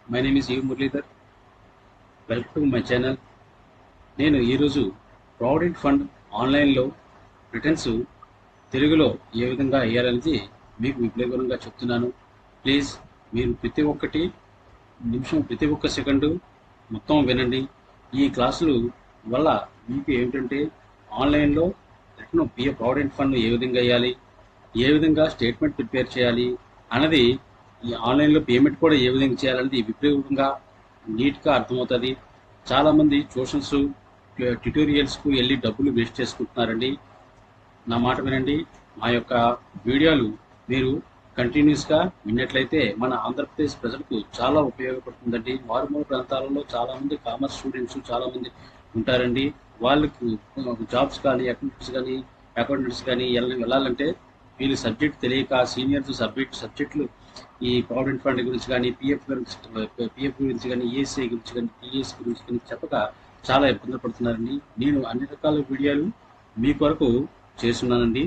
My name is you Muralidhar welcome to my channel నేను ఈరోజు provident fund ఆన్లైన్లో returns తెలుగులో ఏ విధంగా వేయాలనేది మీకు విప్లవకరంగా చెప్తున్నాను ప్లీజ్ మీరు ప్రతి ఒక్కటి నిమిషం ప్రతి ఒక్క సెకండు మొత్తం వినండి ఈ క్లాసులు వల్ల మీకు ఏమిటంటే ఆన్లైన్లో రిటర్న్ పిఎఫ్ ప్రావిడెంట్ ఫండ్ ఏ విధంగా వేయాలి ఏ విధంగా స్టేట్మెంట్ ప్రిపేర్ చేయాలి అన్నది ఈ ఆన్లైన్లో పేమెంట్ కూడా ఏ విధంగా చేయాలనేది విపరీతంగా నీట్గా అర్థమవుతుంది చాలామంది ట్యూషన్స్ ట్యుటోరియల్స్కు వెళ్ళి డబ్బులు వేస్ట్ చేసుకుంటున్నారండి నా మాట వినండి మా యొక్క వీడియోలు మీరు కంటిన్యూస్గా విన్నట్లయితే మన ఆంధ్రప్రదేశ్ ప్రజలకు చాలా ఉపయోగపడుతుందండి మారుమూల ప్రాంతాలలో చాలామంది కామర్స్ స్టూడెంట్స్ చాలామంది ఉంటారండి వాళ్ళకు జాబ్స్ కానీ అకౌంటెంట్స్ కానీ అకౌంటెంట్స్ కానీ వెళ్ళ- వెళ్ళాలంటే వీళ్ళు సబ్జెక్ట్ తెలియక సీనియర్స్ సబ్జెక్ట్ సబ్జెక్టులు ఈ ప్రావిడెంట్ ఫండ్ గురించి కానీ పిఎఫ్ గురించి పిఎఫ్ గురించి కానీ ఈఎస్ఐ గురించి కానీ టీఎస్ గురించి కానీ చెప్పక చాలా ఇబ్బందులు పడుతున్నారండి నేను అన్ని రకాల వీడియోలు మీ కొరకు చేస్తున్నానండి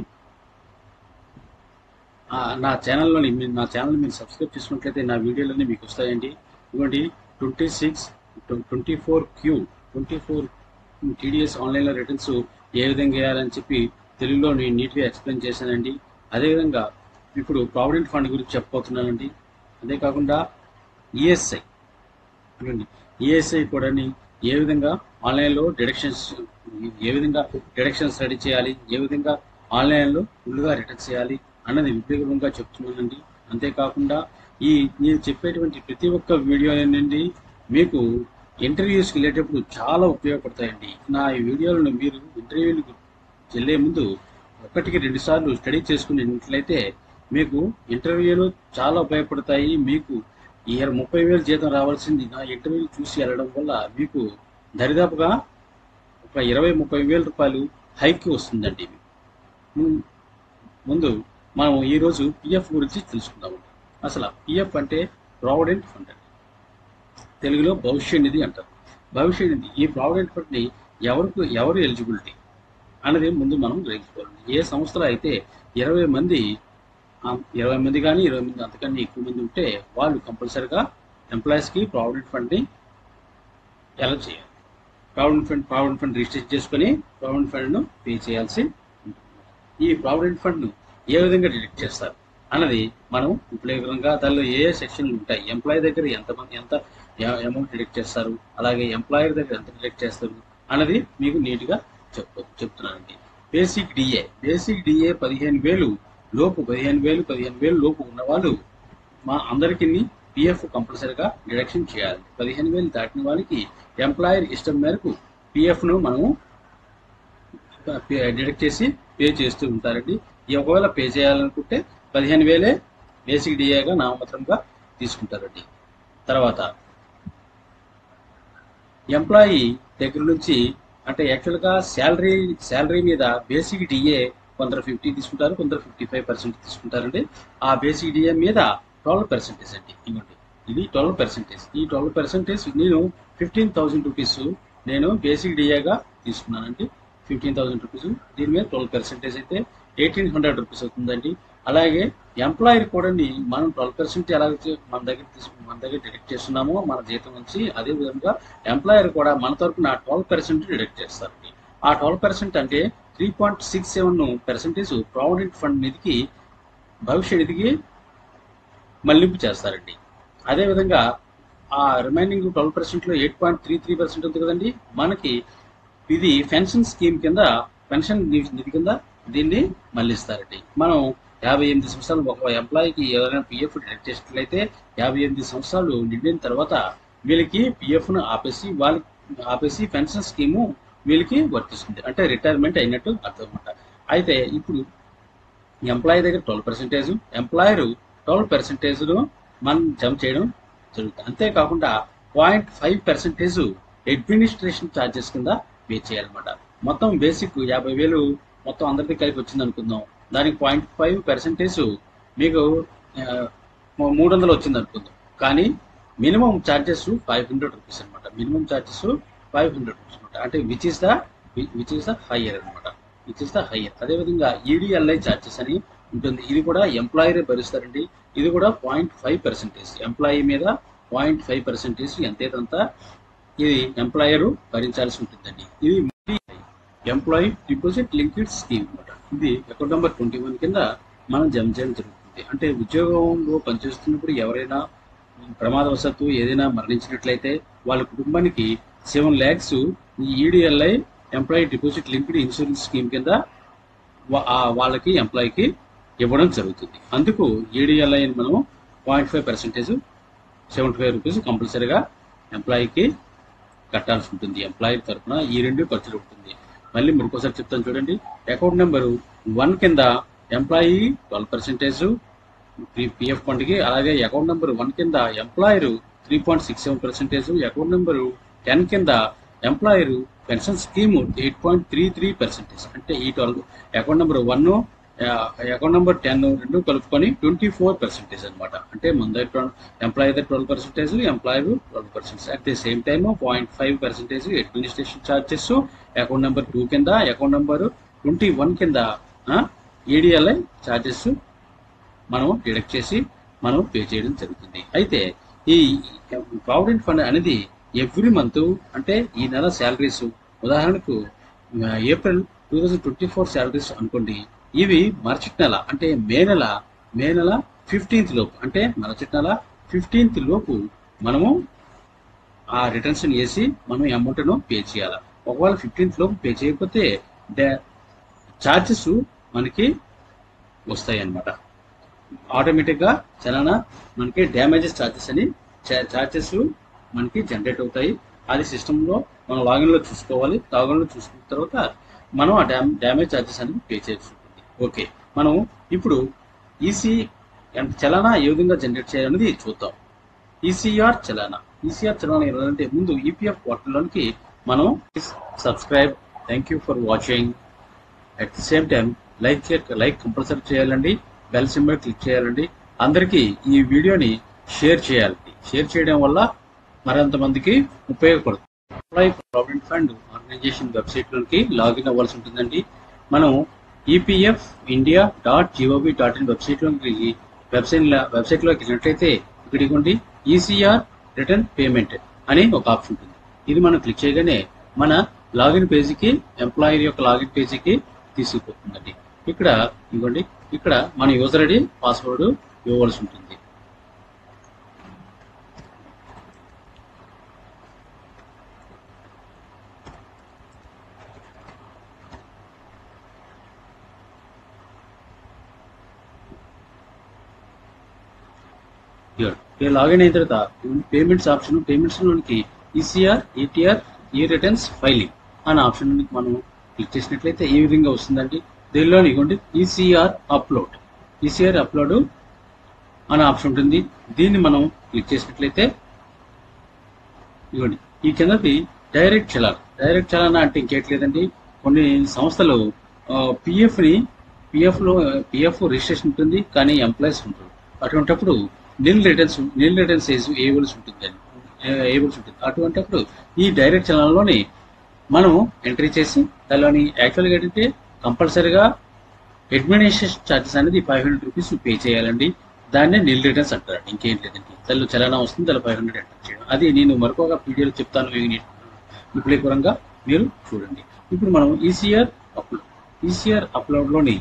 ఆ, నా ఛానల్లోని మీరు నా ఛానల్ మీరు సబ్స్క్రైబ్ చేసుకున్నట్లయితే నా వీడియోలన్నీ మీకు వస్తాయండి ఇవ్వండి twenty six twenty four Q twenty four TDS ఆన్లైన్లో రిటర్న్స్ ఏ విధంగా వేయాలని చెప్పి తెలుగులో నేను నీట్గా ఎక్స్ప్లెయిన్ చేశానండి అదేవిధంగా ఇప్పుడు ప్రావిడెంట్ ఫండ్ గురించి చెప్పబోతున్నానండి అదే కాకుండా ఈఎస్ఐ చూడండి ఈఎస్ఐ కూడా ఏ విధంగా ఆన్లైన్లో డిడక్షన్స్ ఏ విధంగా డిడక్షన్స్ రెడీ చేయాలి ఏ విధంగా ఆన్లైన్లో ఫుల్గా రిటర్న్ చేయాలి అన్నది విపరీతంగా చెప్తున్నానండి అంతేకాకుండా ఈ నేను చెప్పేటువంటి ప్రతి ఒక్క వీడియో నుండి మీకు ఇంటర్వ్యూస్కి వెళ్ళేటప్పుడు చాలా ఉపయోగపడతాయండి నా ఈ వీడియోలను మీరు ఇంటర్వ్యూలకు వెళ్ళే ముందు ఒకటికి రెండు సార్లు స్టడీ చేసుకున్నట్లయితే మీకు ఇంటర్వ్యూలు చాలా ఉపయోగపడతాయి మీకు ఈ ముప్పై వేలు జీతం రావాల్సింది నా ఇంటర్వ్యూ చూసి వెళ్ళడం వల్ల మీకు దరిదాపుగా ఒక ఇరవై ముప్పై వేల రూపాయలు హైక్ వస్తుందండి ము- ముందు మనం ఈరోజు పిఎఫ్ గురించి తెలుసుకుందాము అసలు పిఎఫ్ అంటే ప్రావిడెంట్ ఫండ్ అండి తెలుగులో భవిష్య నిధి అంటారు భవిష్య నిధి ఈ ప్రావిడెంట్ ఫండ్ని ఎవరికి ఎవరు ఎలిజిబిలిటీ అన్నది ముందు మనం గ్రహించుకోవాలి ఏ సంస్థలో అయితే ఇరవై మంది ఆ, ఇరవై మంది కానీ ఇరవై మంది అంతకన్నా ఎక్కువ మంది ఉంటే వాళ్ళు కంపల్సరిగా ఎంప్లాయీస్కి ప్రావిడెంట్ ఫండ్ని ఎలా చేయాలి provident fund provident fund register చేసుకొని ప్రావిడెంట్ ఫండ్ను పే చేయాల్సి ఉంటుంది ఈ ప్రావిడెంట్ ఫండ్ను ఏ విధంగా డిడక్ట్ చేస్తారు అన్నది మనం ఉపయోగకరంగా దానిలో ఏ ఏ సెక్షన్లు ఉంటాయి ఎంప్లాయీ దగ్గర ఎంత మంది ఎంత అమౌంట్ డిడక్ట్ చేస్తారు అలాగే ఎంప్లాయర్ దగ్గర ఎంత డిడక్ట్ చేస్తారు అన్నది మీకు నీట్గా చెప్ చెప్తున్నానండి బేసిక్ డిఏ బేసిక్ డిఏ పదిహేను వేలు లోపు పదిహేను వేలు పదిహేను వేలు లోపు ఉన్న వాళ్ళు మా అందరికీ పిఎఫ్ కంపల్సరీగా డిడక్షన్ చేయాలి పదిహేను వేలు దాటిన వాళ్ళకి ఎంప్లాయర్ ఇష్టం మేరకు పిఎఫ్ను మనము డిడక్ట్ చేసి పే చేస్తూ ఉంటారండి ఈ ఒకవేళ పే చేయాలనుకుంటే పదిహేను వేలే బేసిక్ డిఏగా నామమాత్రంగా తీసుకుంటారండి తర్వాత ఎంప్లాయీ దగ్గర నుంచి అంటే యాక్చువల్గా శాలరీ శాలరీ మీద బేసిక్ డిఏ కొందరు ఫిఫ్టీ తీసుకుంటారు కొందరు ఫిఫ్టీ ఫైవ్ పర్సెంట్ తీసుకుంటారండి ఆ బేసిక్ డిఏ మీద ట్వెల్వ్ పర్సెంటేజ్ అండి ఇవ్వండి ఇది ట్వెల్వ్ పర్సెంటేజ్ ఈ ట్వెల్వ్ పర్సెంటేజ్ నేను ఫిఫ్టీన్ థౌసండ్ రూపీస్ నేను బేసిక్ డిఏగా తీసుకున్నానండి ఫిఫ్టీన్ థౌసండ్ రూపీస్ దీని మీద ట్వెల్వ్ పర్సెంటేజ్ అయితే ఎయిటీన్ హండ్రెడ్ రూపీస్ అవుతుందండి అలాగే ఎంప్లాయర్ కూడా మనం ట్వెల్వ్ పర్సెంట్ ఎలాగైతే మన దగ్గర తీసుకు మన దగ్గర డిడక్ట్ చేస్తున్నామో మన జీతం నుంచి అదే విధంగా ఎంప్లాయర్ కూడా మన తరపున ట్వెల్వ్ పర్సెంట్ డిడక్ట్ చేస్తారండి ఆ ట్వెల్వ్ పర్సెంట్ అంటే three point six seven percentage provident fund నిధికి భవిష్య నిధికి మళ్లింపు చేస్తారండి అదేవిధంగా ఆ రిమైనింగ్ ట్వెల్వ్ పర్సెంట్లో eight point three three percent ఉంది కదండి మనకి ఇది పెన్షన్ స్కీమ్ కింద పెన్షన్ ని- నిధి కింద దీన్ని మళ్ళిస్తారండి మనం యాభై ఎనిమిది సంవత్సరాలు ఒక ఎంప్లాయీకి ఎవరైనా పిఎఫ్ డిడక్ట్ చేసినట్లయితే యాభై ఎనిమిది సంవత్సరాలు నిండిన తర్వాత వీళ్ళకి పిఎఫ్ను ఆపేసి వాళ్ళకి ఆపేసి పెన్షన్ స్కీము వీళ్ళకి వర్తిస్తుంది అంటే రిటైర్మెంట్ అయినట్టు అర్థం అనమాట అయితే ఇప్పుడు ఎంప్లాయీ దగ్గర ట్వెల్వ్ పర్సెంటేజ్ ఎంప్లాయర్ ట్వెల్వ్ పర్సెంటేజ్ను మనం జమ చేయడం జరుగుతుంది అంతేకాకుండా point five percentage administration charges కింద పే చేయాలన్నమాట మొత్తం బేసిక్ యాభై వేలు మొత్తం అందరికీ కలిపి వచ్చింది అనుకుందాం దానికి పాయింట్ ఫైవ్ పర్సెంటేజ్ మీకు ఆ, మూడు వందలు వచ్చింది అనుకుందాం కానీ minimum charges five hundred rupees అనమాట minimum charges five hundred rupees అనమాట అంటే which is the which is the higher అనమాట విచ్ ఇస్ ద హయ్యర్ అదేవిధంగా ఈడిఎల్ఐ ఛార్జెస్ అని ఉంటుంది ఇది కూడా ఎంప్లాయరే భరిస్తారండి ఇది కూడా పాయింట్ ఫైవ్ పర్సెంటేజ్ ఎంప్లాయీ మీద పాయింట్ ఫైవ్ పర్సెంటేజ్ ఎంతేదంతా ఇది ఎంప్లాయర్ భరించాల్సి ఉంటుందండి ఇది ఎంప్లాయీ డిపాజిట్ లింక్డ్ స్కీమ్ అనమాట ఇది అకౌంట్ నెంబర్ ట్వంటీ వన్ కింద మనం జమ చేయడం జరుగుతుంది అంటే ఉద్యోగంలో పనిచేస్తున్నప్పుడు ఎవరైనా ప్రమాదవశాత్తు ఏదైనా మరణించినట్లయితే వాళ్ళ కుటుంబానికి సెవెన్ ల్యాక్స్ ఈ EDLI employee deposit linked insurance scheme కింద వా- ఆ వాళ్ళకి ఎంప్లాయీకి ఇవ్వడం జరుగుతుంది అందుకు ఈడిఎల్ఐ మనం point five percentage seventy five rupees కంపల్సరీగా ఎంప్లాయీకి కట్టాల్సి ఉంటుంది ఎంప్లాయీ తరఫున ఈ రెండు ఖర్చులు ఉంటుంది మళ్ళీ మరొకసారి చెప్తాను చూడండి అకౌంట్ నెంబర్ వన్ కింద ఎంప్లాయీ ట్వెల్వ్ పర్సెంటేజ్ పిఎఫ్ ఫండ్కి అలాగే అకౌంట్ నెంబర్ వన్ కింద employer three point six seven percentage account number ten కింద employer pension scheme eight point three three percentage అంటే ఈ twelve account number one account number ten రెండు కలుపుకొని twenty four percentage అనమాట అంటే ముందు employee twelve percentage employer twelve percentage at the same time point five percentage administration charges account number two కింద account number twenty one కింద EDLI charges మనం deduct చేసి మనం పే చేయడం జరుగుతుంది అయితే ఈ ప్రావిడెంట్ ఫండ్ అనేది ఎవ్రీ మంత్ అంటే ఈ నెల శాలరీస్ ఉదాహరణకు ఆ, April two thousand twenty four salaries అనుకోండి ఇవి మరుసటి నెల అంటే మే నెల మే నెల ఫిఫ్టీన్త్ లోపు అంటే మరుసటి నెల ఫిఫ్టీన్త్ లోపు మనము ఆ రిటర్న్స్ వేసి మనం అమౌంట్ను పే చేయాలి ఒకవేళ ఫిఫ్టీన్త్ లోపు పే చేయకపోతే ఛార్జెస్ మనకి వస్తాయి అన్నమాట ఆటోమేటిక్ గా చలన మనకి డ్యామేజెస్ ఛార్జెస్ అని ఛార్జెస్ మనకి జనరేట్ అవుతాయి అది సిస్టమ్ లో మనం లాగిన్ లో చూసుకోవాలి లాగిన్ లో చూసుకున్న తర్వాత మనం ఆ డ్యామ్ డ్యామేజ్ ఛార్జెస్ అనేది పే చేయాల్సి ఉంటుంది ఓకే మనం ఇప్పుడు ఈసీ చలన ఏ విధంగా జనరేట్ చేయాలనేది చూద్దాం ఈసీఆర్ చలానా ఈసీఆర్ చలానా ఏంటంటే ముందు ఈపీఎఫ్ పోర్టల్లోనికి మనం subscribe thank you for watching at the same time like చే- లైక్ కంపల్సరీ చేయాలండి బెల్ సింబల్ క్లిక్ చేయాలండి అందరికీ ఈ వీడియోని షేర్ చేయాలండి షేర్ చేయడం వల్ల మరింత మందికి ఉపయోగపడుతుంది employee provident fund organisation website లోకి లాగిన్ అవ్వాల్సి ఉంటుందండి మనం EPF India dot GOV dot in website లోకి వెబ్సైట్ వెబ్సైట్ లోకి వెళ్ళినట్లయితే ఇక్కడ ఇదిగోండి ఈసీఆర్ రిటర్న్ పేమెంట్ అని ఒక ఆప్షన్ ఉంటుంది ఇది మనం క్లిక్ చేయగానే మన లాగిన్ పేజీకి ఎంప్లాయర్ యొక్క లాగిన్ పేజీకి తీసుకుపోతుందండి ఇక్కడ ఇదిగోండి ఇక్కడ మన యూజర్ ఐడి పాస్వర్డ్ ఇవ్వవలసి ఉంటుంది ఇక్కడ లాగిన్ అయిన తర్వాత పేమెంట్స్ ఆప్షన్ పేమెంట్స్ లోనికి ECR ETR e returns filing అనే ఆప్షన్ మనం క్లిక్ చేసినట్లయితే ఈ విధంగా వస్తుందండి దీనిలో ఇవ్వండి ఈసీఆర్ అప్లోడ్ ఈసీఆర్ అప్లోడ్ అనే ఆప్షన్ ఉంటుంది దీన్ని మనం క్లిక్ చేసినట్లయితే ఇవ్వండి ఈ కిందది డైరెక్ట్ చలాన్ డైరెక్ట్ చలానా అంటే ఇంకేట్లేదండి కొన్ని సంస్థలు పిఎఫ్ ని పిఎఫ్ లో పిఎఫ్ రిజిస్ట్రేషన్ ఉంటుంది కానీ ఎంప్లాయీస్ ఉంటారు అటువంటప్పుడు నిల్ రిటర్న్స్ నిల్ రిటర్న్స్ వేయవలసి ఉంటుంది వేయవలసి ఉంటుంది అటువంటప్పుడు ఈ డైరెక్ట్ చలాన్లోని మనం ఎంట్రీ చేసి దానిలోని యాక్చువల్గా ఏంటంటే కంపల్సరీగా అడ్మినిస్ట్రేషన్ ఛార్జెస్ అనేది ఫైవ్ హండ్రెడ్ రూపీస్ పే చేయాలండి దాన్నే నిల్ రిటర్న్స్ అంటారు ఇంకేం లేదండి దానిలో చలానా వస్తుంది దానిలో ఫైవ్ హండ్రెడ్ ఎంటర్ చేయడం అది నేను మరొక వీడియోలో చెప్తాను విపులీకరంగా మీరు చూడండి ఇప్పుడు మనం ఈసీఆర్ అప్లోడ్ ఈసీఆర్ అప్లోడ్లోని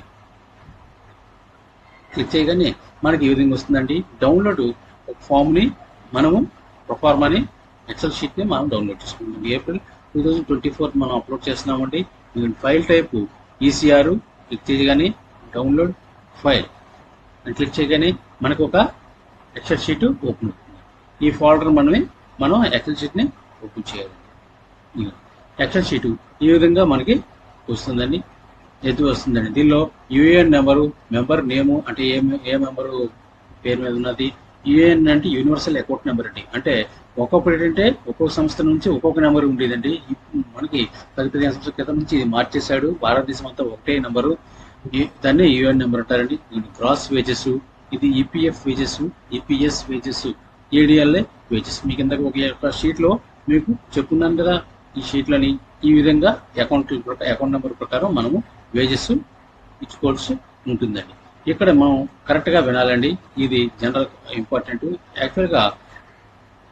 క్లిక్ చేయగానే మనకి ఈ విధంగా వస్తుందండి డౌన్లోడ్ ఒక ఫామ్ ని మనము ప్రొఫార్మాని ఎక్సెల్ షీట్ ని మనం డౌన్లోడ్ చేసుకుంటాం April two thousand twenty four మనం అప్లోడ్ చేస్తున్నామండి ఫైల్ టైప్ ఈసీఆర్ క్లిక్ చేయగానే డౌన్లోడ్ ఫైల్ అని క్లిక్ చేయగానే మనకు ఒక ఎక్సెల్ షీట్ ఓపెన్ అవుతుంది ఈ ఫోల్డర్ మనమే మనం ఎక్సెల్ షీట్ ని ఓపెన్ చేయాలి ఎక్సెల్ షీట్ ఈ విధంగా మనకి వస్తుందండి ఎత్తు వస్తుందండి దీనిలో యూఏఎన్ నెంబరు మెంబర్ నేము అంటే ఏ ఏ మెంబరు పేరు మీద ఉన్నది యూఏఎన్ అంటే యూనివర్సల్ అకౌంట్ నెంబర్ అండి అంటే ఒక్కొక్కటి ఏంటంటే ఒక్కొక్క సంస్థ నుంచి ఒక్కొక్క నెంబర్ ఉండేదండి ఇప్పుడు మనకి పది పదిహేను సంవత్సరాల క్రితం నుంచి ఇది మార్చేశాడు భారతదేశం అంతా ఒకటే నెంబరు ఈ- దాన్ని యూఎన్ నెంబర్ అంటారండి ఇది గ్రాస్ వేజెస్ ఇది EPF wages EPS wages EDLI wages మీ కింద ఒక షీట్ లో మీకు చెప్పున్నాను కదా ఈ షీట్లని ఈ విధంగా అకౌంట్ అకౌంట్ నెంబర్ ప్రకారం మనము వేజెస్ ఇచ్చుకోవాల్సి ఉంటుందండి ఇక్కడ మనం కరెక్ట్ గా వినాలండి ఇది జనరల్ ఇంపార్టెంట్ యాక్చువల్ గా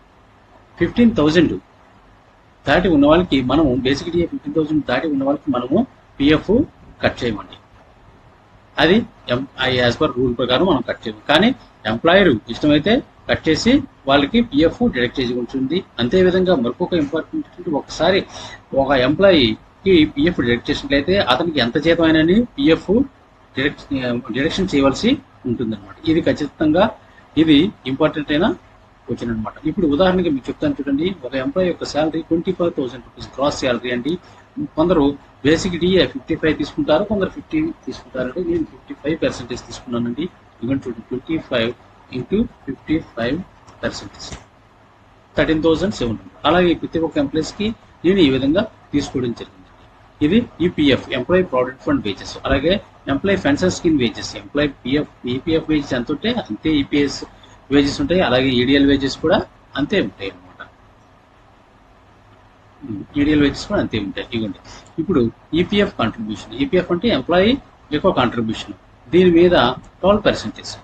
ఫిఫ్టీన్ థౌజండ్ దాటి ఉన్న వాళ్ళకి మనము బేసిక్ డిఏ ఫిఫ్టీన్ థౌసండ్ దాటి ఉన్న వాళ్ళకి మనము పిఎఫ్ కట్ చేయమండి అది యాజ్ పర్ రూల్ ప్రకారం మనం కట్ చేయము కానీ ఎంప్లాయర్ ఇష్టమైతే కట్ చేసి వాళ్ళకి పిఎఫ్ డిడక్ట్ చేసి ఉంటుంది అంతే విధంగా మరొక ఇంపార్టెంట్ ఒకసారి ఒక ఎంప్లాయీకి పిఎఫ్ డిడక్ట్ చేసినట్లయితే అతనికి ఎంత జీతం అయినా పిఎఫ్ డిడక్ట్ డిడక్షన్ చేయవలసి ఉంటుంది అనమాట ఇది ఖచ్చితంగా ఇది ఇంపార్టెంట్ అయిన క్వశ్చన్ అనమాట ఇప్పుడు ఉదాహరణకి మీకు చెప్తాను చూడండి ఒక ఎంప్లాయీ యొక్క salary twenty five thousand rupees gross salary అండి కొందరు బేసిక్ డిఏ ఫిఫ్టీ ఫైవ్ తీసుకుంటారు కొందరు ఫిఫ్టీ తీసుకుంటారంటే నేను ఫిఫ్టీ ఫైవ్ పర్సెంటేజ్ తీసుకున్నానండి ఇవ్వండి చూడండి twenty five into fifty five percentage thirteen thousand seven hundred అలాగే ప్రతి ఒక్క ఎంప్లాయీస్కి నేను ఈ విధంగా తీసుకోవడం జరిగింది ఇది EPF employee provident fund wages అలాగే employee pension scheme wages employee PF EPF wages ఎంత ఉంటే అంతే ఈపీఎస్ వేజెస్ ఉంటాయి అలాగే ఈడిఎల్ వేజెస్ కూడా అంతే ఉంటాయి అన్నమాట ఈడిఎల్ వేజెస్ కూడా అంతే ఉంటాయి ఇవ్వండి ఇప్పుడు ఈపీఎఫ్ కాంట్రిబ్యూషన్ ఈపీఎఫ్ అంటే ఎంప్లాయీ యొక్క కాంట్రిబ్యూషన్ దీని మీద twelve percentage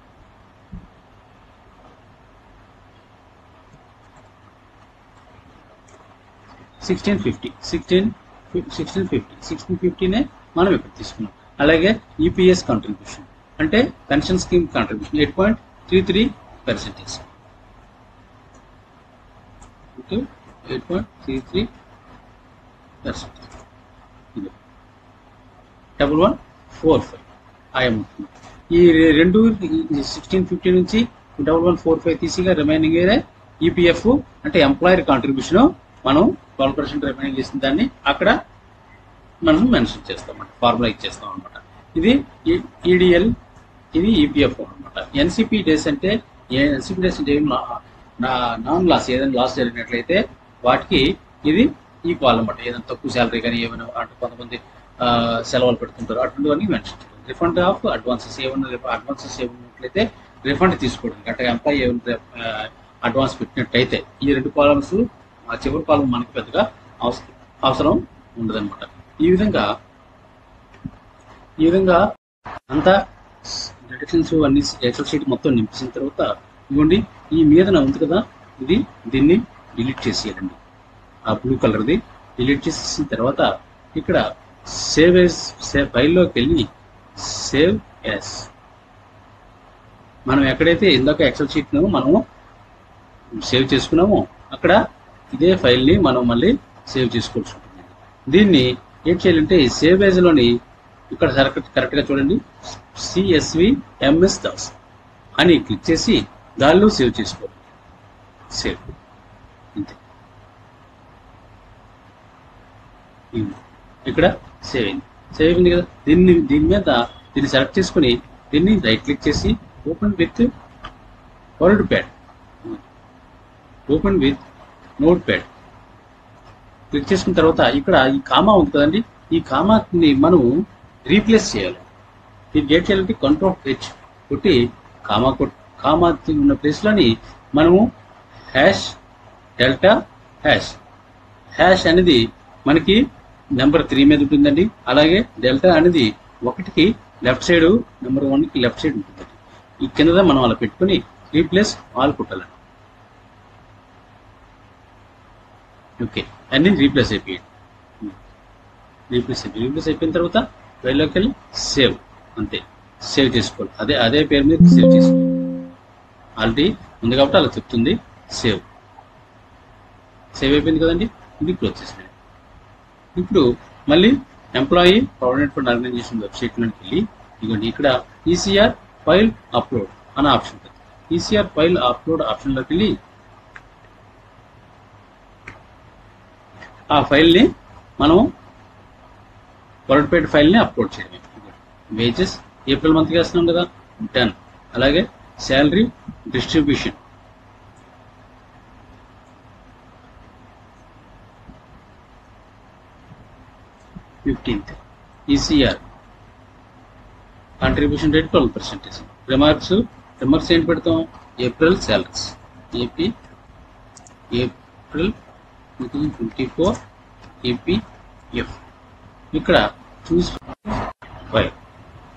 sixteen fifty sixteen sixteen fifty sixteen ఫిఫ్టీనే మనం ఇక్కడ తీసుకున్నాం అలాగే ఈపీఎస్ కాంట్రిబ్యూషన్ అంటే pension scheme contribution eight point three three percentage eight point three three percentage ఇది డబుల్ వన్ ఫోర్ ఫైవ్ ఆ అమౌంట్ ఈ రె- రెండు సిక్స్టీన్ ఫిఫ్టీ నుంచి డబుల్ వన్ ఫోర్ ఫైవ్ తీసిగా రిమైనింగ్ ఈపీఎఫ్ అంటే ఎంప్లాయర్ కాంట్రిబ్యూషన్ మనం ట్వెల్వ్ పర్సెంట్ రిమైనింగ్ చేసిన దాన్ని అక్కడ మనం మెన్షన్ చేస్తామంట ఫార్ములా ఇచ్చేస్తాం అనమాట ఇది ఈడిఎల్ ఇది ఈపీఎఫ్ అనమాట ఎన్సిపి డేస్ అంటే ఎన్సిపి డేస్ అంటే ఏం నా- నా- నాన్ లాస్ ఏదైనా లాస్ జరిగినట్లయితే వాటికి ఇది ఈక్వల్ అనమాట ఏదైనా తక్కువ శాలరీ కానీ ఏమైనా అంటే కొంతమంది ఆ, సెలవులు పెడుతుంటారు అటువంటివన్నీ మెన్షన్ చేయాలి రిఫండ్ ఆఫ్ అడ్వాన్సెస్ ఏమన్నా అడ్వాన్సెస్ ఏమన్నట్లయితే రిఫండ్ తీసుకోవడం అంటే ఎంప్లాయీ ఏమైనా అడ్వాన్స్ పెట్టినట్టయితే ఈ రెండు కాలమ్స్ ఆ చివరి కాలం మనకి పెద్దగా అవసరం అవసరం ఉండదన్నమాట ఈ విధంగా ఈ విధంగా అంతా డిడక్షన్స్ అన్ని ఎక్సెల్ షీట్ మొత్తం నింపించిన తర్వాత ఇవ్వండి ఈ మీదన ఉంది కదా ఇది దీన్ని డిలీట్ చేసేయాలండి ఆ బ్లూ కలర్ది డిలీట్ చేసేసిన తర్వాత ఇక్కడ సేవ్ ఎస్ సేవ్ ఫైల్లోకి వెళ్ళి సేవ్ ఎస్ మనం ఎక్కడైతే ఇందాక ఎక్సెల్ షీట్ మనము సేవ్ చేసుకున్నామో అక్కడ ఇదే ఫైల్ని మనం మళ్ళీ సేవ్ చేసుకోవాల్సి ఉంటుంది దీన్ని ఏం చేయాలంటే ఈ సేవ్ లోని ఇక్కడ కరెక్ట్ కరెక్ట్గా చూడండి సిఎస్వి ఎంఎస్ దాస్ అని క్లిక్ చేసి దానిలో సేవ్ చేసుకోవాలి సేవ్ అంతే ఇది. ఇక్కడ సేవ్ అయింది సేవ్ అయింది కదా దీన్ని దీని మీద దీన్ని సెలెక్ట్ చేసుకుని దీన్ని రైట్ క్లిక్ చేసి open with WordPad open with Notepad click చేసుకున్న తర్వాత ఇక్కడ ఈ కామా ఉంది కదండి ఈ కామాని మనం రీప్లేస్ చేయాలి దీనికి ఏం చేయాలంటే కంట్రోల్ హెచ్ కొట్టి కామా కొట్ కామా ఉన్న ప్లేస్లోని మనము హ్యాష్ డెల్టా హ్యాష్ హ్యాష్ అనేది మనకి నెంబర్ త్రీ మీద ఉంటుందండి అలాగే డెల్టా అనేది ఒకటికి లెఫ్ట్ సైడ్ నెంబర్ వన్కి లెఫ్ట్ సైడ్ ఉంటుందండి ఈ కింద మనం అలా పెట్టుకుని రీప్లేస్ ఆల్ కుట్టాలండి ఓకే అన్ని రీప్లేస్ అయిపోయాయి రీప్లేస్ అయిపోయి రీప్లేస్ అయిపోయిన తర్వాత వెళ్ళలోకి వెళ్ళి సేవ్ అంతే సేవ్ చేసుకోవాలి అదే అదే పేరు మీద సేవ్ చేసుకోవాలి ఆల్రెడీ ఉంది కాబట్టి అలా చెప్తుంది సేవ్ సేవ్ అయిపోయింది కదండి ఇది క్లోజ్ చేసినాయి ఇప్పుడు మళ్ళీ ఎంప్లాయీ ప్రావిడెంట్ ఫండ్ ఆర్గనైజేషన్ వెబ్సైట్లోకి వెళ్ళి ఇదిగోండి ఇక్కడ ఈసీఆర్ ఫైల్ అప్లోడ్ అనే ఆప్షన్ ఉంటుంది ఈసీఆర్ ఫైల్ అప్లోడ్ ఆప్షన్లోకి వెళ్ళి ఆ ఫైల్ని మనం వర్డ్ పేడ్ ఫైల్ని అప్లోడ్ చేయడమే వేజెస్ ఏప్రిల్ మంత్కి వేస్తున్నాం కదా డన్ అలాగే salary distribution fifteenth ECR contribution rate twelve percentage remarks remarks ఏంటి పెడతాం April salaries AP April twenty four APF ఇక్కడ చూస్ ఫైల్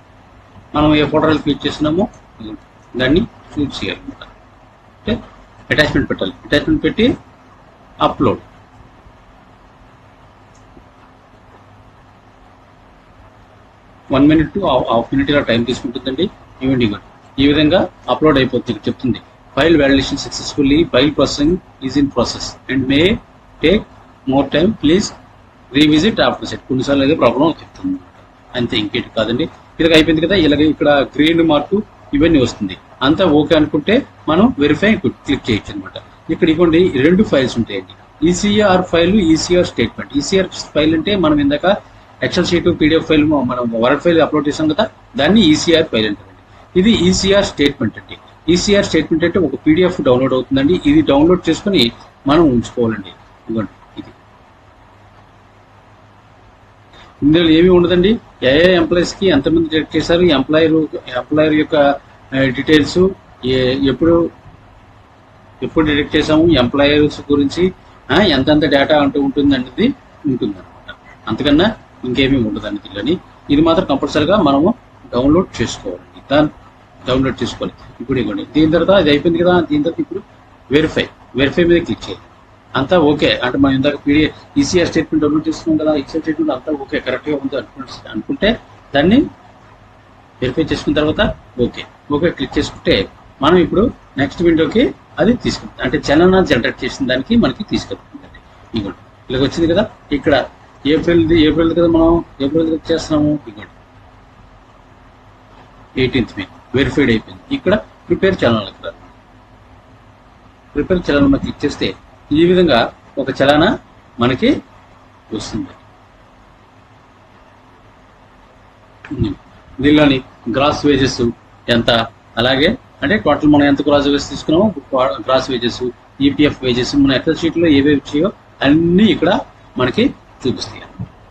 మనం ఏ ఫోటోలు క్లిక్ చేసినామో దాన్ని చూస్ చేయాలన్నమాట ఓకే అటాచ్మెంట్ పెట్టాలి అటాచ్మెంట్ పెట్టి upload one minute to half minute ఇలా టైం తీసుకుంటుందండి ఇవ్వండి ఇవ్వండి ఈ విధంగా అప్లోడ్ అయిపోతుంది ఇక్కడ చెప్తుంది file validation successfully file processing is in process and may take more time please revisit after set కొన్నిసార్లు అయితే ప్రాబ్లం చెప్తుంది అంతే ఇంకేంటి కాదండి ఇది అయిపోయింది కదా ఇలాగ ఇక్కడ గ్రీన్ మార్కు ఇవన్నీ వస్తుంది అంతా ఓకే అనుకుంటే మనం వెరిఫై క్లిక్ చేయొచ్చు అనమాట ఇక్కడ ఇవ్వండి రెండు ఫైల్స్ ఉంటాయండి ECR file ECR statement ECR file అంటే మనం ఇందాక ఎక్సెల్ షీట్ పీడిఎఫ్ ఫైల్ మనం వర్డ్ ఫైల్ అప్లోడ్ చేసాం కదా దాన్ని ఈసీఆర్ ఫైల్ అంటారండి ఇది ఈసీఆర్ స్టేట్మెంట్ అండి ఈసీఆర్ స్టేట్మెంట్ అంటే ఒక పీడిఎఫ్ డౌన్లోడ్ అవుతుందండి ఇది డౌన్లోడ్ చేసుకుని మనం ఉంచుకోవాలండి ఇదిగోండి ఇది ఇందులో ఏమీ ఉండదండి ఏ ఏ ఎంప్లాయీస్ కి ఎంతమంది డైరెక్ట్ చేశారు ఎంప్లాయర్ ఎంప్లాయర్ యొక్క డీటెయిల్స్ ఎప్పుడు ఎప్పుడు డిటెక్ట్ చేసాము ఎంప్లాయర్స్ గురించి ఆ, ఎంతెంత డేటా అంటూ ఉంటుంది అనేది ఉంటుంది అనమాట అంతకన్నా ఇంకేమీ ఉండదు అండి దీనిలోని ఇది మాత్రం కంపల్సరీగా మనము డౌన్లోడ్ చేసుకోవాలండి దాన్ని డౌన్లోడ్ చేసుకోవాలి ఇప్పుడు ఇవ్వండి దీని తర్వాత ఇది అయిపోయింది కదా దీని తర్వాత ఇప్పుడు వెరిఫై వెరిఫై మీద క్లిక్ చేయాలి అంతా ఓకే అంటే మనం ఇందాక పీడిఏ ఈసీఆర్ స్టేట్మెంట్ డౌన్లోడ్ చేసుకున్నాం కదా ఎక్సెల్ స్టేట్మెంట్ అంతా ఓకే కరెక్ట్గా ఉంది అనుకుంటే అనుకుంటే దాన్ని వెరిఫై చేసుకున్న తర్వాత ఓకే ఓకే క్లిక్ చేసుకుంటే మనం ఇప్పుడు నెక్స్ట్ విండోకి అది తీసుకుంటుంది అంటే చలన జనరేట్ చేసిన దానికి మనకి తీసుకెళ్తుందండి ఇగోండి ఇలాగ వచ్చింది కదా ఇక్కడ ఏప్రిల్ ఏప్రిల్ కదా మనం ఏప్రిల్ కదా చేస్తున్నాము ఇగోండి ఎయిటీన్త్ మే వెరిఫైడ్ అయిపోయింది ఇక్కడ ప్రిపేర్ చలన ఇక్కడ ప్రిపేర్ చలన మనం క్లిక్ చేస్తే ఈ విధంగా ఒక చలన మనకి వస్తుంది దీనిలోని గ్రాస్ వేజెస్ ఎంత అలాగే అంటే టోటల్ మనం ఎంత గ్రాస్ వేజెస్ తీసుకున్నామో గ్రాస్ వేజెస్ ఈపీఎఫ్ వేజెస్ మన ఎక్సెల్ షీట్ లో ఏవేవి వచ్చాయో అన్ని ఇక్కడ మనకి చూపిస్తాయి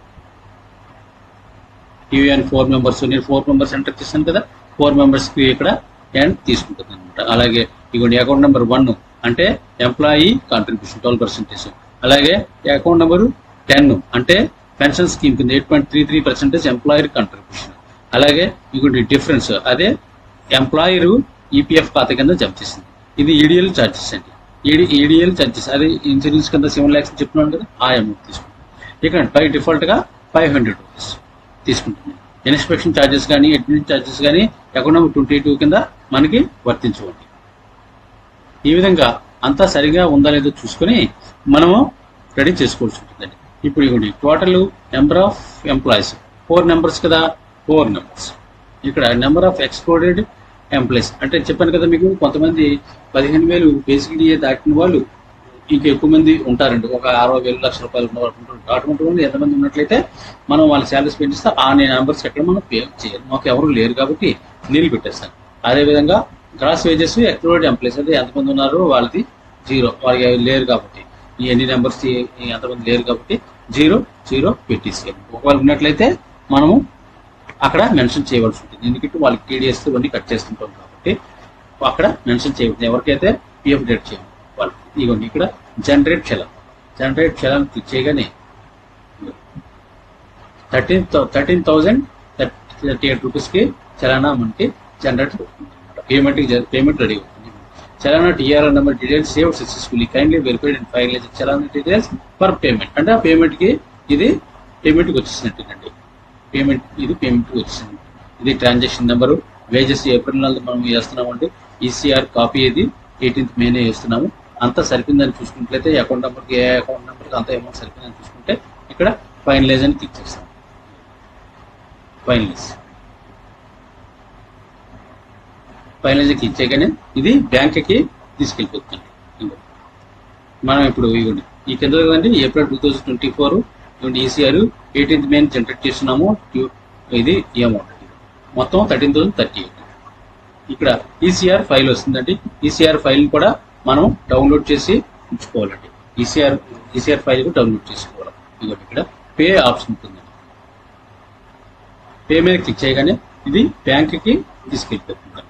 యూఎన్ ఫోర్ మెంబర్స్ నేను ఫోర్ మెంబర్స్ ఎంటర్ చేశాను కదా ఫోర్ మెంబర్స్ కి ఇక్కడ అండ్ తీసుకుంటుంది అనమాట అలాగే ఇగోండి అకౌంట్ నెంబర్ వన్ అంటే ఎంప్లాయీ కాంట్రిబ్యూషన్ ట్వెల్వ్ పర్సెంటేజ్ అలాగే అకౌంట్ నెంబర్ టెన్ అంటే పెన్షన్ స్కీమ్ కింద eight point three three percentage employer contribution అలాగే ఇగోండి డిఫరెన్స్ అదే ఎంప్లాయర్ ఈపీఎఫ్ ఖాతా కింద జమ చేసింది ఇది ఈడిఎల్ ఛార్జెస్ అండి ఈడి ఈడిఎల్ ఛార్జెస్ అదే ఇన్సూరెన్స్ కింద సెవెన్ ల్యాక్స్ చెప్తున్నాను కదా ఆ అమౌంట్ తీసుకుంటాం ఇక్కడ బై డిఫాల్ట్ గా ఫైవ్ హండ్రెడ్ రూపీస్ తీసుకుంటుంది ఇన్స్పెక్షన్ ఛార్జెస్ కానీ అడ్మిన్ ఛార్జెస్ కానీ అకౌంట్ నెంబర్ ట్వంటీ టూ కింద మనకి వర్తించవండి ఈ విధంగా అంతా సరిగా ఉందా లేదో చూసుకొని మనము రెడీ చేసుకోవాల్సి ఉంటుందండి ఇప్పుడు ఇవ్వండి total number of employees four numbers కదా ఫోర్ నెంబర్స్ ఇక్కడ నెంబర్ ఆఫ్ ఎక్స్ప్లోడెడ్ ఎంప్లాయీస్ అంటే చెప్పాను కదా మీకు కొంతమంది పదిహేను వేలు బేసిక్ డిఏ దాటిన వాళ్ళు ఇంకా ఎక్కువ మంది ఉంటారండి ఒక అరవై వేలు లక్ష రూపాయలు ఉన్న వాళ్ళు ఉంటారు అటువంటి వాళ్ళు ఎంతమంది ఉన్నట్లయితే మనం వాళ్ళ శాలరీస్ పెంచిస్తే ఆ నెంబర్స్ ఎక్కడ మనం పే చేయాలి మాకు ఎవరు లేరు కాబట్టి నీళ్ళు పెట్టేస్తాను అదేవిధంగా గ్రాస్ వేజెస్ ఎక్స్ప్లోర్డ్ ఎంప్లాయీస్ అంటే ఎంతమంది ఉన్నారో వాళ్ళది జీరో వాళ్ళకి లేరు కాబట్టి ఈ ఎన్ని నెంబర్స్ ఎంతమంది లేరు కాబట్టి జీరో జీరో పెట్టేసేయాలి ఒకవేళ ఉన్నట్లయితే మనము అక్కడ మెన్షన్ చేయవలసి ఉంటుంది ఎందుకంటే వాళ్ళకి టీడీఎస్ ఇవన్నీ కట్ చేస్తుంటాం కాబట్టి అక్కడ మెన్షన్ చేయవద్దు ఎవరికైతే పిఎఫ్ డేట్ చేయాలి వాళ్ళు ఇవ్వండి ఇక్కడ generate challan generate challan click చేయగానే thirteen thirteen thousand thirty eight రూపీస్కి చలానా మనకి జనరేట్ అవుతుంది పేమెంట్ పేమెంట్ రెడీ అవుతుంది challan TRR number details save successfully kindly verified and file challan details for payment అంటే ఆ పేమెంట్కి ఇది పేమెంట్కి వచ్చేసినట్టుందండి పేమెంట్ ఇది పేమెంట్కి వచ్చింది ఇది ట్రాన్సాక్షన్ నెంబరు వేజెస్ ఏప్రిల్ నెల మనం వేస్తున్నామండి ఈసీఆర్ కాపీ ఇది ఎయిటీన్త్ మేనే వేస్తున్నాము అంతా సరిపోయిందని చూసుకున్నట్లయితే అకౌంట్ నెంబర్కి ఏ అకౌంట్ నెంబర్కి అంత అమౌంట్ సరిపోయిందని చూసుకుంటే ఇక్కడ ఫైనలైజ్ అని క్లిక్ చేస్తాం ఫైనలైజ్ ఫైనలైజ్ క్లిక్ చేయగానే ఇది బ్యాంక్కి తీసుకెళ్ళిపోతుంది ఇదిగో. మనం ఇప్పుడు ఇవ్వండి ఈ కింద కదండి April two thousand twenty four ఇవ్వండి ఈసీఆర్ ఎయిటీన్త్ మే జనరేట్ చేస్తున్నాము ట్యూ- ఇది ఈ అమౌంట్ మొత్తం థర్టీన్ థౌసండ్ థర్టీ ఎయిట్ ఇక్కడ ఈసీఆర్ ఫైల్ వస్తుందండి ఈసీఆర్ ఫైల్ కూడా మనం డౌన్లోడ్ చేసి ఉంచుకోవాలండి ఈసీఆర్ ఈసీఆర్ ఫైల్ కూడా డౌన్లోడ్ చేసుకోవాలి ఇదిగోండి ఇక్కడ పే ఆప్షన్ ఉంటుందండి పే మీద క్లిక్ చేయగానే ఇది బ్యాంక్కి తీసుకెళ్ళిపోతుంది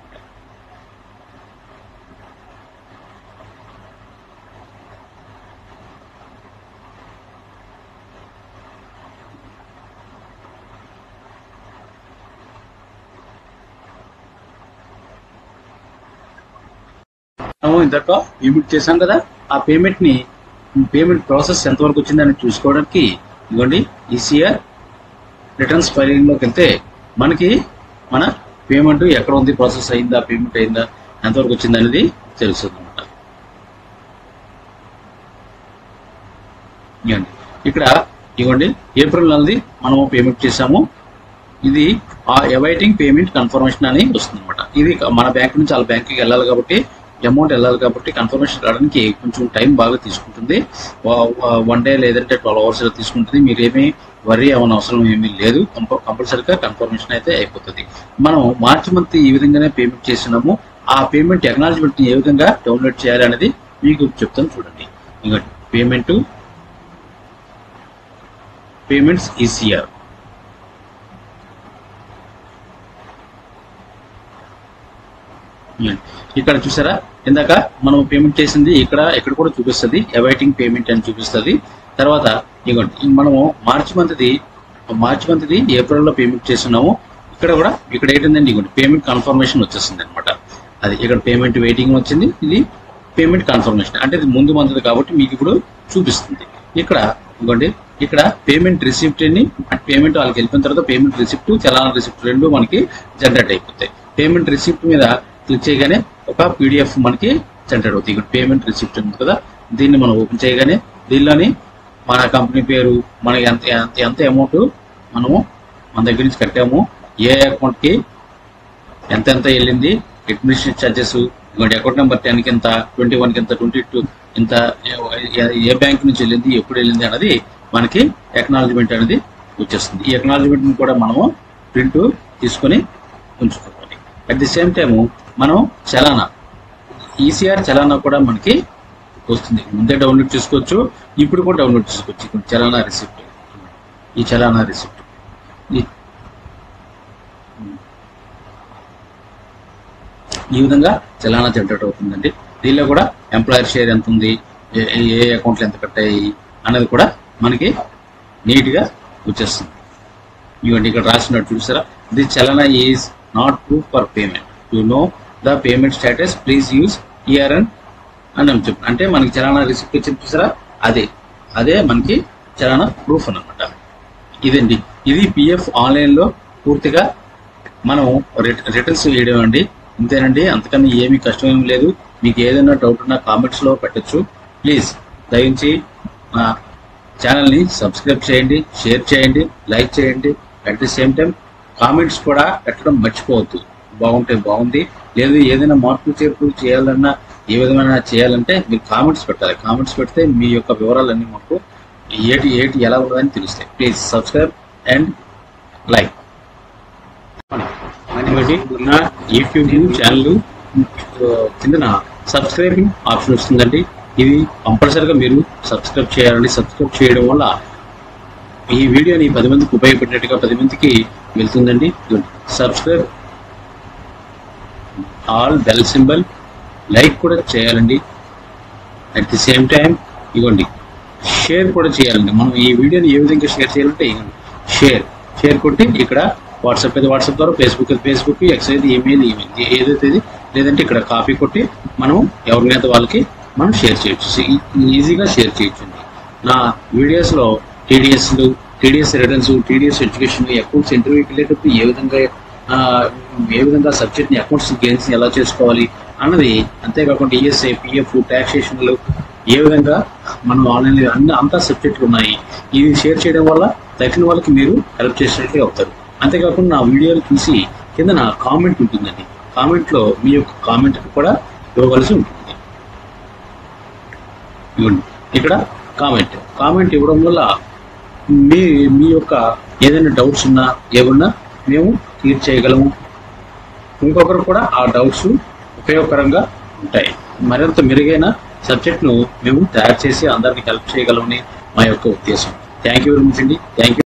మనం ఇందాక పేమెంట్ చేశాం కదా ఆ పేమెంట్ ని పేమెంట్ ప్రాసెస్ ఎంతవరకు వచ్చిందని చూసుకోవడానికి ఇదిగోండి ఈసీఆర్ రిటర్న్స్ ఫైలింగ్ లోకి వెళ్తే మనకి మన పేమెంట్ ఎక్కడ ఉంది ప్రాసెస్ అయిందా పేమెంట్ అయిందా ఎంతవరకు వచ్చింది అనేది తెలుస్తుంది అనమాట ఇక్కడ ఇవ్వండి ఏప్రిల్ నెలది మనము పేమెంట్ చేసాము ఇది ఆ అవైటింగ్ పేమెంట్ కన్ఫర్మేషన్ అని వస్తుంది అనమాట ఇది మన బ్యాంక్ నుంచి వాళ్ళ బ్యాంక్కి వెళ్ళాలి కాబట్టి అమౌంట్ వెళ్ళాలి కాబట్టి కన్ఫర్మేషన్ రావడానికి కొంచెం టైం బాగా తీసుకుంటుంది వన్ డే లేదంటే ట్వెల్వ్ అవర్స్ తీసుకుంటుంది మీరు ఏమీ వరీ అవ్వని అవసరం ఏమీ లేదు కంపల్సరీగా కన్ఫర్మేషన్ అయితే అయిపోతుంది మనం మార్చి మంత్ ఈ విధంగానే పేమెంట్ చేసినాము ఆ పేమెంట్ టెక్నాలజీ ఏ విధంగా డౌన్లోడ్ చేయాలి అనేది మీకు చెప్తాను చూడండి ఇంకా పేమెంట్ పేమెంట్స్ ఈసీఆర్ ఇక్కడ చూసారా ఇందాక మనం పేమెంట్ చేసింది ఇక్కడ ఇక్కడ కూడా చూపిస్తుంది అవైటింగ్ పేమెంట్ అని చూపిస్తుంది తర్వాత ఇగోండి మనము మార్చి మంత్ది మార్చి మంత్ది ఏప్రిల్లో పేమెంట్ చేస్తున్నాము ఇక్కడ కూడా ఇక్కడ ఏంటంటే ఇగోండి పేమెంట్ కన్ఫర్మేషన్ వచ్చేస్తుంది అనమాట అది ఇక్కడ పేమెంట్ వెయిటింగ్ వచ్చింది ఇది పేమెంట్ కన్ఫర్మేషన్ అంటే ఇది ముందు మంత్ది కాబట్టి మీకు ఇప్పుడు చూపిస్తుంది ఇక్కడ ఇవ్వండి ఇక్కడ పేమెంట్ రిసిప్ట్ ని పేమెంట్ వాళ్ళకి వెళ్ళిపోయిన తర్వాత పేమెంట్ రిసిప్ట్ చలానా రిసిప్ట్ రెండు మనకి జనరేట్ అయిపోతాయి పేమెంట్ రిసిప్ట్ మీద క్లిక్ చేయగానే ఒక పీడిఎఫ్ మనకి జనరేట్ అవుతుంది ఇక్కడ పేమెంట్ రిసిప్ట్ ఉంది కదా దీన్ని మనం ఓపెన్ చేయగానే దీనిలోని మన కంపెనీ పేరు మనకి ఎంత ఎంత ఎంత అమౌంట్ మనము మన దగ్గర నుంచి కట్టాము ఏ అకౌంట్కి ఎంత ఎంత వెళ్ళింది అడ్మినిస్ట్రేషన్ ఛార్జెస్ ఇంకోటి అకౌంట్ నెంబర్ టెన్కి ఎంత ట్వంటీ వన్కి ఎంత ట్వంటీ టూ ఇంత ఏ- ఏ బ్యాంక్ నుంచి వెళ్ళింది ఎప్పుడు వెళ్ళింది అనేది మనకి ఎక్నాలజ్మెంట్ అనేది వచ్చేస్తుంది ఈ ఎక్నాలజ్మెంట్ కూడా మనము ప్రింట్ తీసుకొని ఉంచుకోవాలి అట్ ది సేమ్ టైము మనం చలానా ఈసీఆర్ చలానా కూడా మనకి వస్తుంది ముందే డౌన్లోడ్ చేసుకోవచ్చు ఇప్పుడు కూడా డౌన్లోడ్ చేసుకోవచ్చు ఇప్పుడు చలానా రిసిప్ట్ ఈ చలానా రిసిప్ట్ ఈ ఈ విధంగా చలానా జనరేట్ అవుతుందండి దీనిలో కూడా ఎంప్లాయర్ షేర్ ఎంత ఉంది ఏ ఏ అకౌంట్లు ఎంత కట్టాయి అనేది కూడా మనకి నీట్గా వచ్చేస్తుంది ఇవ్వండి ఇక్కడ రాసినట్టు చూసారా the challan is not proof for payment you know the payment status please use ఇయర్ఎన్ అని అని చెప్పు అంటే మనకి చలానా రిసిప్ట్ వచ్చింది చూసారా అదే అదే మనకి చలానా ప్రూఫ్ అన్నమాట ఇదండి ఇది పిఎఫ్ ఆన్లైన్లో పూర్తిగా మనం రిటర్న్స్ వేయడం అండి ఇంతేనండి అంతకన్నా ఏమీ కష్టమేం లేదు మీకు ఏదైనా డౌట్ ఉన్నా కామెంట్స్ లో పెట్టచ్చు ప్లీజ్ దయించి మా ఛానల్ని సబ్స్క్రైబ్ చేయండి షేర్ చేయండి లైక్ చేయండి at the same time comments కూడా పెట్టడం మర్చిపోవద్దు బాగుంటే బాగుంది లేదు ఏదైనా మార్పులు చేర్పులు చేయాలన్నా ఏ విధమైన చేయాలంటే మీరు కామెంట్స్ పెట్టాలి కామెంట్స్ పెడితే మీ యొక్క వివరాలన్నీ మాకు ఏటి ఏటి ఎలా ఉన్నదని తెలుస్తాయి ప్లీజ్ సబ్స్క్రైబ్ అండ్ లైక్ ఇవ్వండి నా యూట్యూబ్ ఛానల్ కిందన సబ్స్క్రైబింగ్ ఆప్షన్ వస్తుందండి ఇది కంపల్సరిగా మీరు సబ్స్క్రైబ్ చేయాలండి సబ్స్క్రైబ్ చేయడం వల్ల ఈ వీడియోని పది మందికి ఉపయోగపడేట్టుగా పది మందికి వెళ్తుందండి subscribe all bell symbol like కూడా చేయాలండి అట్ ది సేమ్ టైం ఇవ్వండి షేర్ కూడా చేయాలండి మనం ఈ వీడియోని ఏ విధంగా షేర్ చేయాలంటే ఇవ్వండి షేర్ షేర్ కొట్టి ఇక్కడ వాట్సాప్ అయితే వాట్సాప్ ద్వారా ఫేస్బుక్ అయితే ఫేస్బుక్ ఎక్స్ అయితే ఈమెయిల్ ఈమెయిల్ ఏదైతే ఇది లేదంటే ఇక్కడ కాపీ కొట్టి మనం ఎవరినైతే వాళ్ళకి మనం షేర్ చేయొచ్చు ఈ- ఈజీగా షేర్ చేయొచ్చు నా వీడియోస్లో టీడీఎస్లు TDS returns TDS education accounts ఇంటర్వ్యూకి వెళ్ళేటప్పుడు ఏ విధంగా ఆ, ఏ విధంగా సబ్జెక్ట్ని అకౌంట్స్ గెయిన్స్ ఎలా చేసుకోవాలి అన్నది అంతేకాకుండా ఈఎస్ఐ పిఎఫ్ ట్యాక్సేషన్లు ఏ విధంగా మనం ఆన్లైన్ అన్ని అంతా సబ్జెక్టులు ఉన్నాయి ఇది షేర్ చేయడం వల్ల తగిన వాళ్ళకి మీరు హెల్ప్ చేసినట్లే అవుతారు అంతేకాకుండా నా వీడియోలు చూసి కింద నా కామెంట్ ఉంటుందండి కామెంట్లో మీ యొక్క కామెంట్ కూడా ఇవ్వవలసి ఉంటుంది ఇవ్వండి ఇక్కడ కామెంట్ కామెంట్ ఇవ్వడం వల్ల మీ మీ యొక్క ఏదైనా డౌట్స్ ఉన్నా ఏమన్నా మేము క్లియర్ చేయగలము ఇంకొకరు కూడా ఆ డౌట్స్ ఉపయోగకరంగా ఉంటాయి మరింత మెరుగైన సబ్జెక్ట్ను మేము తయారు చేసి అందరికి హెల్ప్ చేయగలమని మా యొక్క ఉద్దేశం థ్యాంక్ యూ వెరీ మచ్ అండి థ్యాంక్ యూ